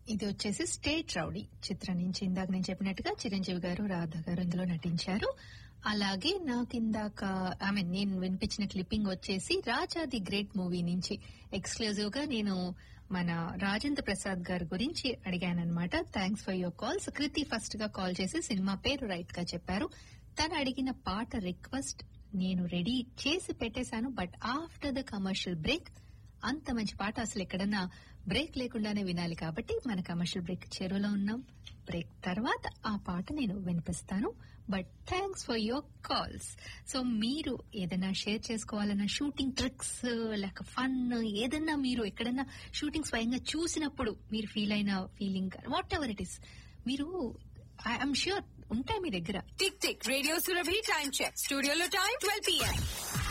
ఇది వచ్చేసి state rowdy చిత్రం నుంచి ఇందాక నేను చెప్పినట్టుగా చిరంజీవి గారు రాధ గారు ఇందులో నటించారు అలాగే నాకు ఇందాక ఐ మీన్ నేను వినిపించిన క్లిప్పింగ్ వచ్చేసి రాజా ది గ్రేట్ మూవీ నుంచి ఎక్స్క్లూజివ్ గా నేను మన రాజేంద్ర ప్రసాద్ గారి గురించి అడిగానన్నమాట thanks for your calls Kriti first గా కాల్ చేసి సినిమా పేరు రైట్ గా చెప్పారు తను అడిగిన పాట రిక్వెస్ట్ నేను రెడీ చేసి పెట్టేశాను but after the commercial break అంత మంచి పాట అసలు ఎక్కడన్నా బ్రేక్ లేకుండానే వినాలి కాబట్టి మన కమర్షియల్ బ్రేక్ చెరువులో ఉన్నాం బ్రేక్ తర్వాత ఆ పాట నేను వినిపిస్తాను but thanks for your calls so మీరు ఏదైనా షేర్ చేసుకోవాలన్నా షూటింగ్ ట్రిక్స్ లేక ఫన్ ఏదన్నా మీరు ఎక్కడన్నా షూటింగ్ స్వయంగా చూసినప్పుడు మీరు ఫీల్ అయిన feeling whatever it is మీరు ఐఎమ్ ష్యూర్ ఉంటాయి మీ దగ్గర tick tick radio Surabhi time check స్టూడియోలో టైం ట్వెల్వ్ పిఎం